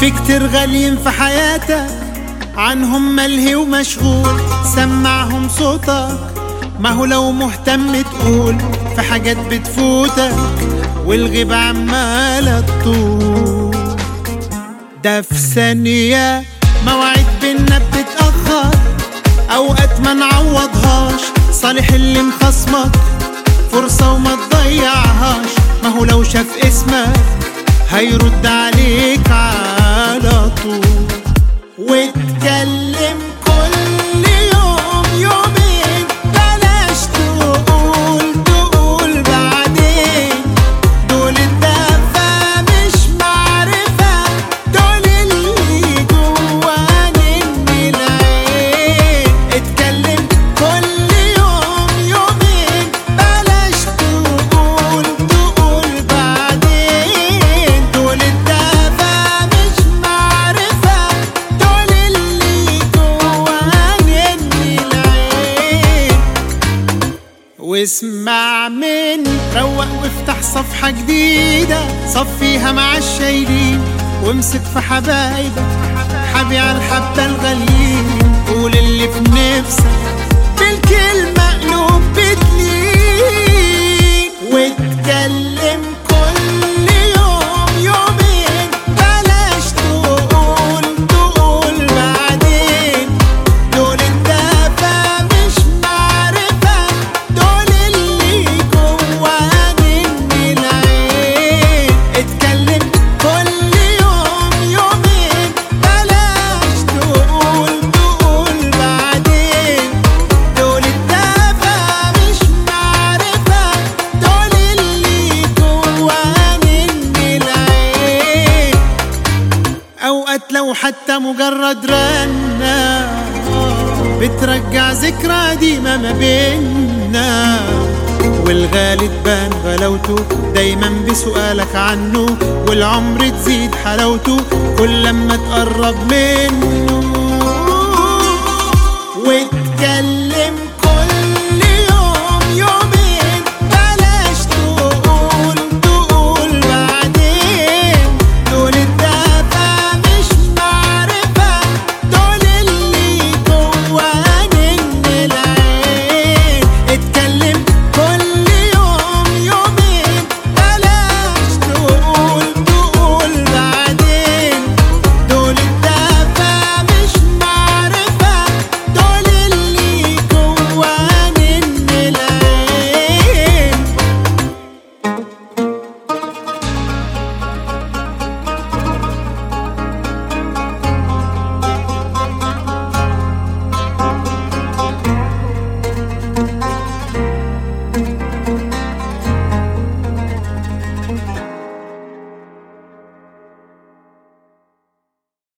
في كتير غاليين في حياتك عنهم ملهي ومشغول سمعهم صوتك ما هو لو مهتم تقول في حاجات بتفوتك والغيبة عمالة تطول ده في ثانية مواعيد بينا بتتأخر أوقات ما نعوضهاش صالح اللي مخصمك فرصة وما تضيعهاش ما هو لو شاف اسمك هيرد عليك على طول واتكلم كل يوم يومين بلاش تقول تقول بعدين دول الدفا مش معرفة دول اللي جوانين من العين اتكلم كل يوم يومين بلاش تقول تقول بعدين دول الدفا مش معرفة دول اللي جوانين من العين واسمع مني روق وافتح صفحة جديدة صفيها مع الشايلين وامسك في حبايبك حبي على الحبة الغاليين قول اللي في نفسك بالكلمة قلوب بتلين واتكلم كل يوم يومين بلاش تقول تقول بعدين دول الدفا مش معرفة دول اللي جوانين من العين اتكلم كل يوم يومين بلاش تقول تقول بعدين دول الدفا مش معرفة دول اللي جوانين من العين أوقات لو حتى مجرد رنة بترجع ذكرى قديمة ما بينا والغالي تبان غلاوته دايما بسؤالك عنه والعمر تزيد حلاوته كل لما تقرب منه واتكلم